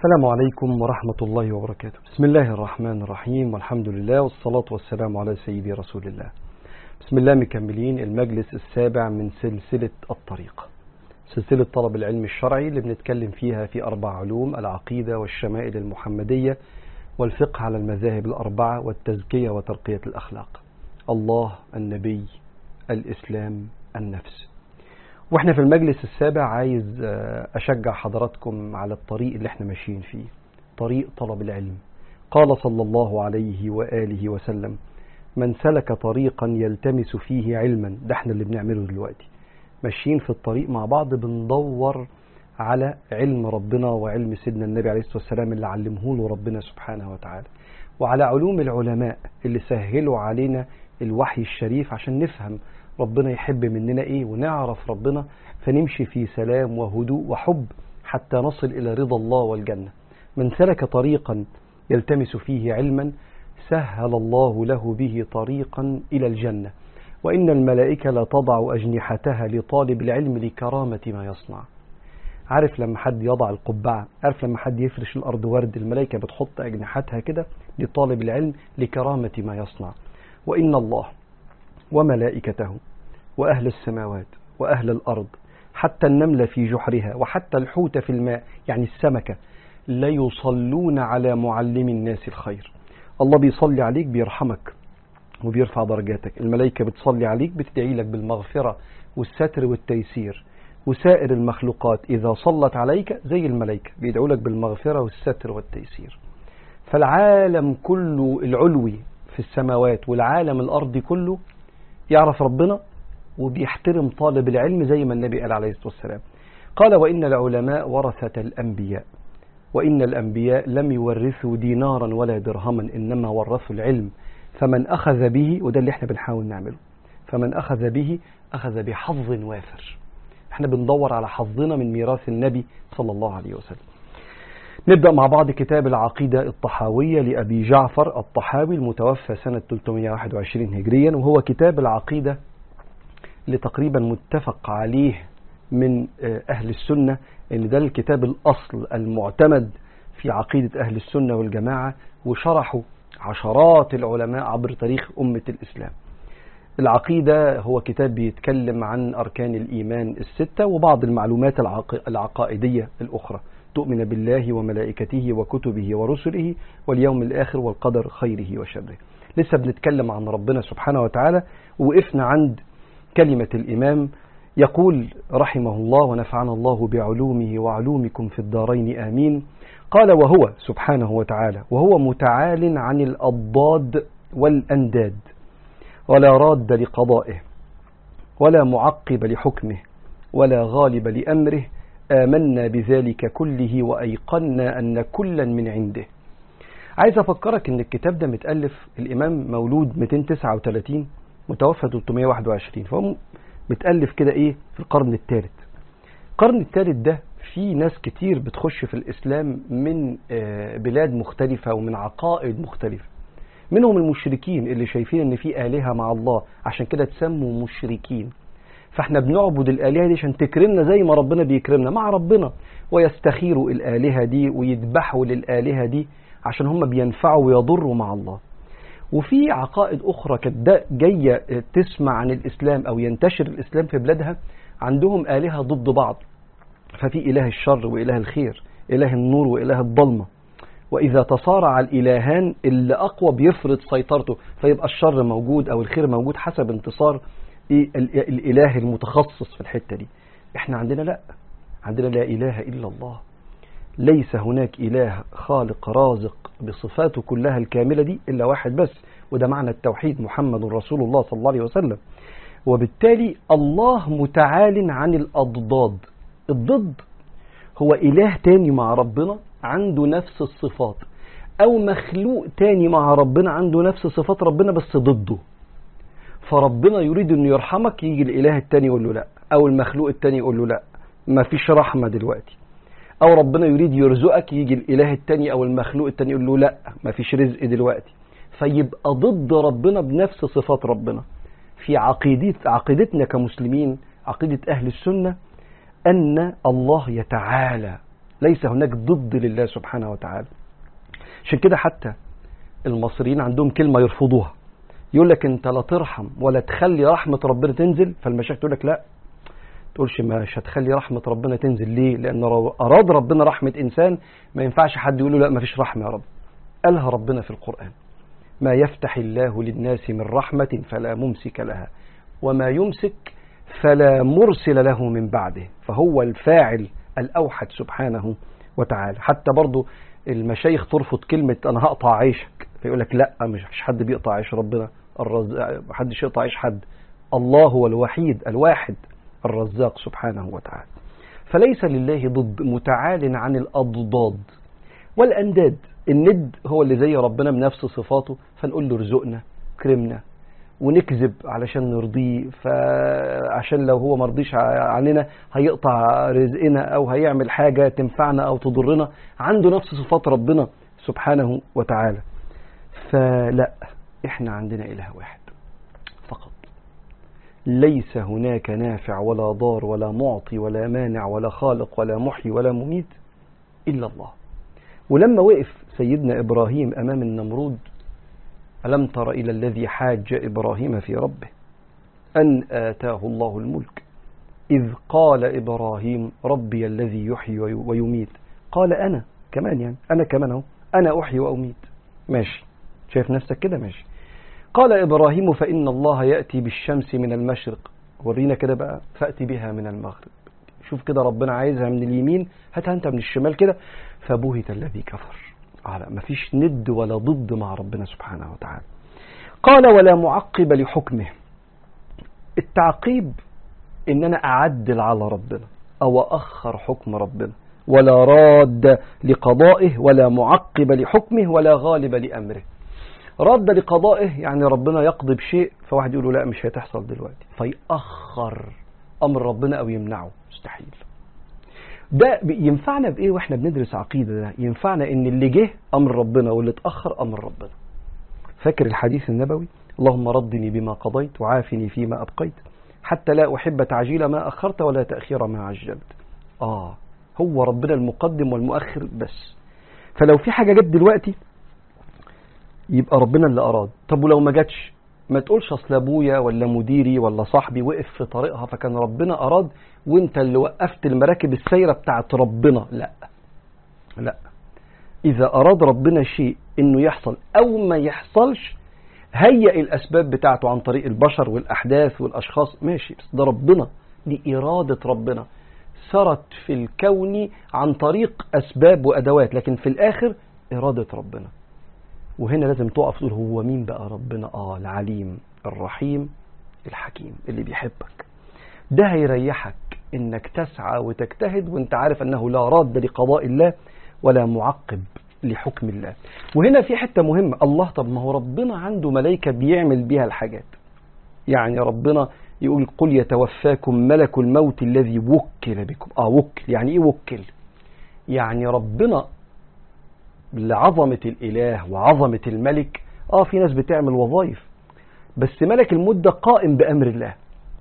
السلام عليكم ورحمة الله وبركاته بسم الله الرحمن الرحيم والحمد لله والصلاة والسلام على سيدي رسول الله بسم الله مكملين المجلس السابع من سلسلة الطريق سلسلة طلب العلم الشرعي اللي بنتكلم فيها في أربع علوم العقيدة والشمائل المحمدية والفقه على المذاهب الأربعة والتزكية وترقية الأخلاق الله النبي الإسلام النفس واحنا في المجلس السابع عايز أشجع حضراتكم على الطريق اللي احنا ماشيين فيه طريق طلب العلم قال صلى الله عليه وآله وسلم من سلك طريقا يلتمس فيه علما ده احنا اللي بنعمله دلوقتي ماشيين في الطريق مع بعض بندور على علم ربنا وعلم سيدنا النبي عليه الصلاة والسلام اللي علمه له ربنا سبحانه وتعالى وعلى علوم العلماء اللي سهلوا علينا الوحي الشريف عشان نفهم ربنا يحب مننا ايه ونعرف ربنا فنمشي في سلام وهدوء وحب حتى نصل إلى رضا الله والجنة من سلك طريقا يلتمس فيه علما سهل الله له به طريقا إلى الجنة وإن الملائكة لا تضع أجنحتها لطالب العلم لكرامة ما يصنع عارف لما حد يضع القبعة عارف لما حد يفرش الأرض ورد الملائكة بتحط أجنحتها كده لطالب العلم لكرامة ما يصنع وإن الله وملائكته وأهل السماوات وأهل الأرض حتى النملة في جحرها وحتى الحوت في الماء يعني السمكة لا يصلون على معلم الناس الخير الله بيصلي عليك بيرحمك وبيرفع درجاتك الملائكة بتصلي عليك بتدعي لك بالمغفرة والستر والتيسير وسائر المخلوقات إذا صلت عليك زي الملائكة بيدعوا لك بالمغفرة والستر والتيسير فالعالم كله العلوي في السماوات والعالم الأرضي كله يعرف ربنا وبيحترم طالب العلم زي ما النبي قال عليه الصلاة والسلام قال وإن العلماء ورثة الأنبياء وإن الأنبياء لم يورثوا دينارا ولا درهما إنما ورثوا العلم فمن أخذ به وده اللي احنا بنحاول نعمله فمن أخذ به أخذ بحظ وافر احنا بندور على حظنا من ميراث النبي صلى الله عليه وسلم نبدأ مع بعض كتاب العقيدة الطحاوية لأبي جعفر الطحاوي المتوفى سنة 321 هجريا وهو كتاب العقيدة اللي تقريبا متفق عليه من أهل السنة ان ده الكتاب الأصل المعتمد في عقيدة أهل السنة والجماعة وشرحه عشرات العلماء عبر تاريخ أمة الإسلام العقيدة هو كتاب بيتكلم عن أركان الإيمان الستة وبعض المعلومات العقائدية الأخرى تؤمن بالله وملائكته وكتبه ورسله واليوم الآخر والقدر خيره وشره لسه بنتكلم عن ربنا سبحانه وتعالى ووقفنا عند كلمة الإمام يقول رحمه الله ونفعنا الله بعلومه وعلومكم في الدارين آمين قال وهو سبحانه وتعالى وهو متعال عن الأضداد والأنداد ولا راد لقضائه ولا معقب لحكمه ولا غالب لأمره آمنا بذلك كله وأيقنا أن كلا من عنده عايز أفكرك أن الكتاب ده متألف الإمام مولود 239 متوفى 321 فهو متألف كده إيه في القرن الثالث القرن الثالث ده في ناس كتير بتخش في الإسلام من بلاد مختلفة ومن عقائد مختلفة منهم المشركين اللي شايفين ان في آلهة مع الله عشان كده تسموا مشركين فاحنا بنعبد الآلهة دي عشان تكرمنا زي ما ربنا بيكرمنا مع ربنا ويستخيروا الآلهة دي ويذبحوا للآلهة دي عشان هم بينفعوا ويضروا مع الله وفي عقائد أخرى كانت جاية تسمع عن الإسلام أو ينتشر الإسلام في بلادها عندهم آلهة ضد بعض ففي إله الشر وإله الخير إله النور وإله الظلمة وإذا تصارع الإلهان اللي أقوى بيفرض سيطرته فيبقى الشر موجود أو الخير موجود حسب انتصار الإله المتخصص في الحتة دي احنا عندنا لا عندنا لا إله إلا الله ليس هناك إله خالق رازق بصفاته كلها الكاملة دي إلا واحد بس وده معنى التوحيد محمد رسول الله صلى الله عليه وسلم وبالتالي الله متعال عن الأضداد الضد هو إله تاني مع ربنا عنده نفس الصفات أو مخلوق تاني مع ربنا عنده نفس صفات ربنا بس ضده فربنا يريد انه يرحمك يجي الاله التاني يقول له لا او المخلوق التاني يقول له لا ما فيش رحمه دلوقتي او ربنا يريد يرزقك يجي الاله التاني او المخلوق التاني يقول له لا ما فيش رزق دلوقتي فيبقى ضد ربنا بنفس صفات ربنا في عقيدة عقيدتنا كمسلمين عقيدة أهل السنة أن الله يتعالى ليس هناك ضد لله سبحانه وتعالى عشان كده حتى المصريين عندهم كلمة يرفضوها يقول لك انت لا ترحم ولا تخلي رحمة ربنا تنزل فالمشايخ تقول لك لا تقولش مش هتخلي رحمة ربنا تنزل ليه لأن أراد ربنا رحمة إنسان ما ينفعش حد يقول له لا ما فيش رحمة يا رب قالها ربنا في القرآن ما يفتح الله للناس من رحمة فلا ممسك لها وما يمسك فلا مرسل له من بعده فهو الفاعل الأوحد سبحانه وتعالى حتى برضو المشايخ ترفض كلمة أنا هقطع عيشك فيقول لك لا مش حد بيقطع عيش ربنا الرزاق محدش يقطع عيش حد الله هو الوحيد الواحد الرزاق سبحانه وتعالى فليس لله ضد متعال عن الأضداد والأنداد الند هو اللي زي ربنا بنفس صفاته فنقول له ارزقنا كرمنا ونكذب علشان نرضيه فعشان لو هو مرضيش عننا هيقطع رزقنا او هيعمل حاجة تنفعنا او تضرنا عنده نفس صفات ربنا سبحانه وتعالى فلا احنا عندنا اله واحد فقط ليس هناك نافع ولا ضار ولا معطي ولا مانع ولا خالق ولا محيي ولا مميت الا الله ولما وقف سيدنا ابراهيم امام النمرود ألم تر إلى الذي حاج إبراهيم في ربه أن آتاه الله الملك إذ قال إبراهيم ربي الذي يحيي ويميت قال أنا كمان يعني أنا كمان أهو أنا أحيي وأميت ماشي شايف نفسك كده ماشي قال إبراهيم فإن الله يأتي بالشمس من المشرق ورينا كده بقى فأتي بها من المغرب شوف كده ربنا عايزها من اليمين هاتها أنت من الشمال كده فبهت الذي كفر على ما فيش ند ولا ضد مع ربنا سبحانه وتعالى قال ولا معقب لحكمه التعقيب ان انا اعدل على ربنا او اخر حكم ربنا ولا راد لقضائه ولا معقب لحكمه ولا غالب لامره راد لقضائه يعني ربنا يقضي بشيء فواحد يقول له لا مش هتحصل دلوقتي فيأخر امر ربنا او يمنعه مستحيل ده ينفعنا بايه واحنا بندرس عقيده ده ينفعنا ان اللي جه امر ربنا واللي اتاخر امر ربنا فاكر الحديث النبوي اللهم ردني بما قضيت وعافني فيما ابقيت حتى لا احب تعجيل ما اخرت ولا تاخير ما عجلت اه هو ربنا المقدم والمؤخر بس فلو في حاجه جت دلوقتي يبقى ربنا اللي اراد طب ولو ما جاتش ما تقولش اصل ابويا ولا مديري ولا صاحبي وقف في طريقها فكان ربنا اراد وانت اللي وقفت المراكب السايره بتاعت ربنا لا لا اذا اراد ربنا شيء انه يحصل او ما يحصلش هيئ الاسباب بتاعته عن طريق البشر والاحداث والاشخاص ماشي بس ده ربنا دي اراده ربنا سرت في الكون عن طريق اسباب وادوات لكن في الاخر اراده ربنا وهنا لازم تقف تقول هو مين بقى ربنا اه العليم الرحيم الحكيم اللي بيحبك ده هيريحك انك تسعى وتجتهد وانت عارف انه لا راد لقضاء الله ولا معقب لحكم الله وهنا في حته مهمه الله طب ما هو ربنا عنده ملائكه بيعمل بيها الحاجات يعني ربنا يقول قل يتوفاكم ملك الموت الذي وكل بكم اه وكل يعني ايه وكل يعني ربنا لعظمة الإله وعظمة الملك اه في ناس بتعمل وظائف بس ملك الموت ده قائم بأمر الله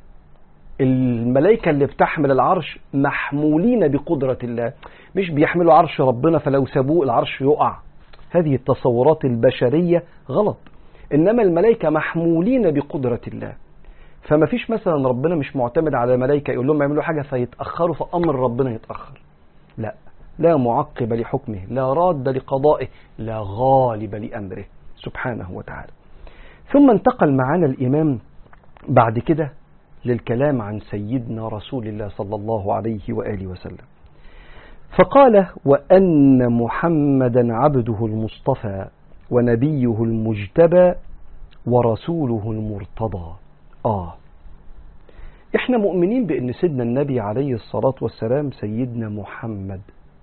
الملائكة اللي بتحمل العرش محمولين بقدرة الله مش بيحملوا عرش ربنا فلو سابوه العرش يقع هذه التصورات البشرية غلط إنما الملائكة محمولين بقدرة الله فما فيش مثلا ربنا مش معتمد على الملائكة يقول لهم يعملوا حاجة فيتأخروا فأمر ربنا يتأخر لا لا معقب لحكمه لا راد لقضائه لا غالب لأمره سبحانه وتعالى ثم انتقل معنا الإمام بعد كده للكلام عن سيدنا رسول الله صلى الله عليه وآله وسلم فقال وأن محمدا عبده المصطفى ونبيه المجتبى ورسوله المرتضى آه احنا مؤمنين بأن سيدنا النبي عليه الصلاة والسلام سيدنا محمد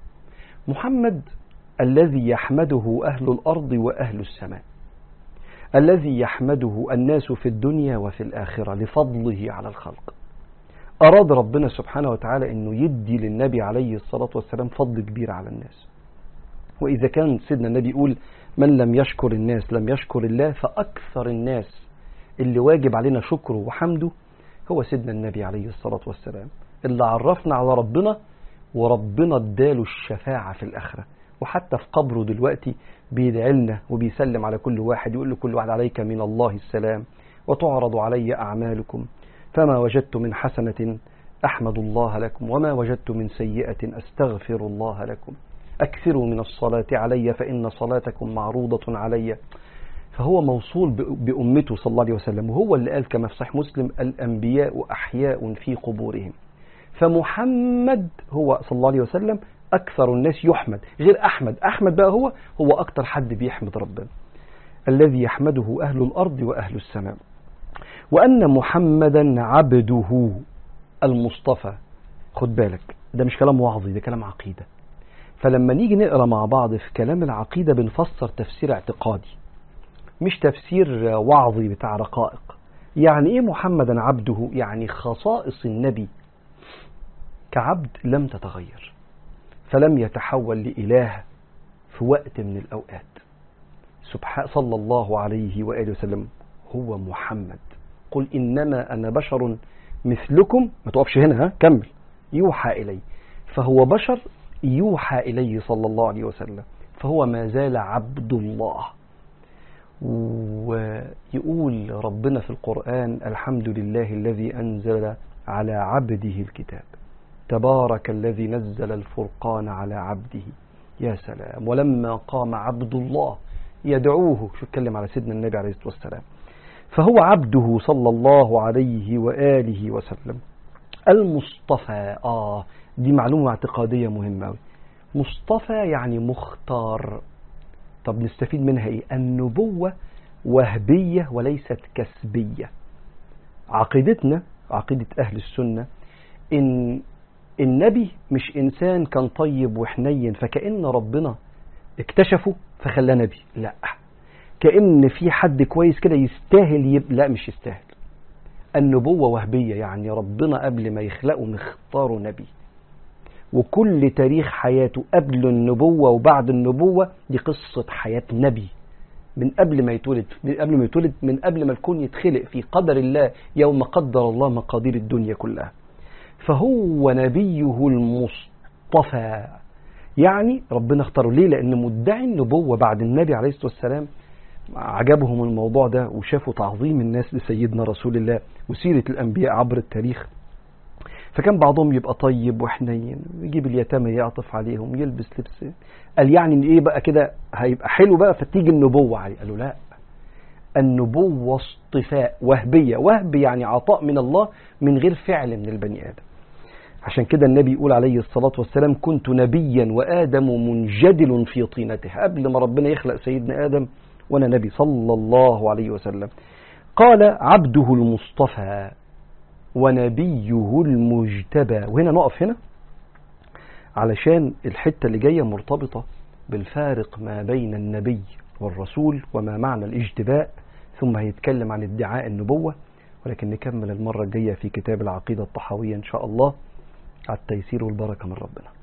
محمد الذي يحمده أهل الأرض وأهل السماء الذي يحمده الناس في الدنيا وفي الآخرة لفضله على الخلق أراد ربنا سبحانه وتعالى أنه يدي للنبي عليه الصلاة والسلام فضل كبير على الناس وإذا كان سيدنا النبي يقول من لم يشكر الناس لم يشكر الله فأكثر الناس اللي واجب علينا شكره وحمده هو سيدنا النبي عليه الصلاة والسلام اللي عرفنا على ربنا وربنا اداله الشفاعة في الآخرة وحتى في قبره دلوقتي بيدعي لنا وبيسلم على كل واحد يقول لكل واحد عليك من الله السلام وتعرض علي أعمالكم فما وجدت من حسنة أحمد الله لكم وما وجدت من سيئة أستغفر الله لكم أكثروا من الصلاة علي فإن صلاتكم معروضة علي فهو موصول بأمته صلى الله عليه وسلم وهو اللي قال كما في صحيح مسلم الأنبياء أحياء في قبورهم فمحمد هو صلى الله عليه وسلم أكثر الناس يحمد غير أحمد أحمد بقى هو هو أكثر حد بيحمد ربنا الذي يحمده أهل الأرض وأهل السماء وأن محمدا عبده المصطفى خد بالك ده مش كلام وعظي ده كلام عقيدة فلما نيجي نقرا مع بعض في كلام العقيدة بنفسر تفسير اعتقادي مش تفسير وعظي بتاع رقائق يعني ايه محمدا عبده يعني خصائص النبي كعبد لم تتغير فلم يتحول لإله في وقت من الأوقات سبحان صلى الله عليه وآله وسلم هو محمد قل إنما أنا بشر مثلكم ما تقفش هنا ها كمل يوحى إلي فهو بشر يوحى إليه صلى الله عليه وسلم فهو ما زال عبد الله ويقول ربنا في القرآن الحمد لله الذي أنزل على عبده الكتاب تبارك الذي نزل الفرقان على عبده يا سلام ولما قام عبد الله يدعوه شو اتكلم على سيدنا النبي عليه الصلاة والسلام فهو عبده صلى الله عليه وآله وسلم المصطفى آه دي معلومة اعتقادية مهمة أوي مصطفى يعني مختار طب نستفيد منها ايه النبوة وهبية وليست كسبية عقيدتنا عقيدة أهل السنة إن النبي مش إنسان كان طيب وحنين فكأن ربنا اكتشفه فخلاه نبي لا كأن في حد كويس كده يستاهل يب... لا مش يستاهل النبوة وهبية يعني ربنا قبل ما يخلقه مختاره نبي وكل تاريخ حياته قبل النبوة وبعد النبوة دي قصة حياة نبي من قبل ما يتولد من قبل ما يتولد من قبل ما الكون يتخلق في قدر الله يوم قدر الله مقادير الدنيا كلها فهو نبيه المصطفى يعني ربنا اختاره ليه لأن مدعي النبوة بعد النبي عليه الصلاة والسلام عجبهم الموضوع ده وشافوا تعظيم الناس لسيدنا رسول الله وسيرة الأنبياء عبر التاريخ فكان بعضهم يبقى طيب وحنين يجيب اليتامى يعطف عليهم يلبس لبس قال يعني ان ايه بقى كده هيبقى حلو بقى فتيجي النبوة عليه قالوا لا النبوة اصطفاء وهبية وهب يعني عطاء من الله من غير فعل من البني آدم عشان كده النبي يقول عليه الصلاة والسلام كنت نبيا وآدم منجدل في طينته قبل ما ربنا يخلق سيدنا آدم وأنا نبي صلى الله عليه وسلم قال عبده المصطفى ونبيه المجتبى وهنا نقف هنا علشان الحتة اللي جاية مرتبطة بالفارق ما بين النبي والرسول وما معنى الاجتباء ثم هيتكلم عن ادعاء النبوة ولكن نكمل المرة الجاية في كتاب العقيدة الطحاوية إن شاء الله على التيسير والبركة من ربنا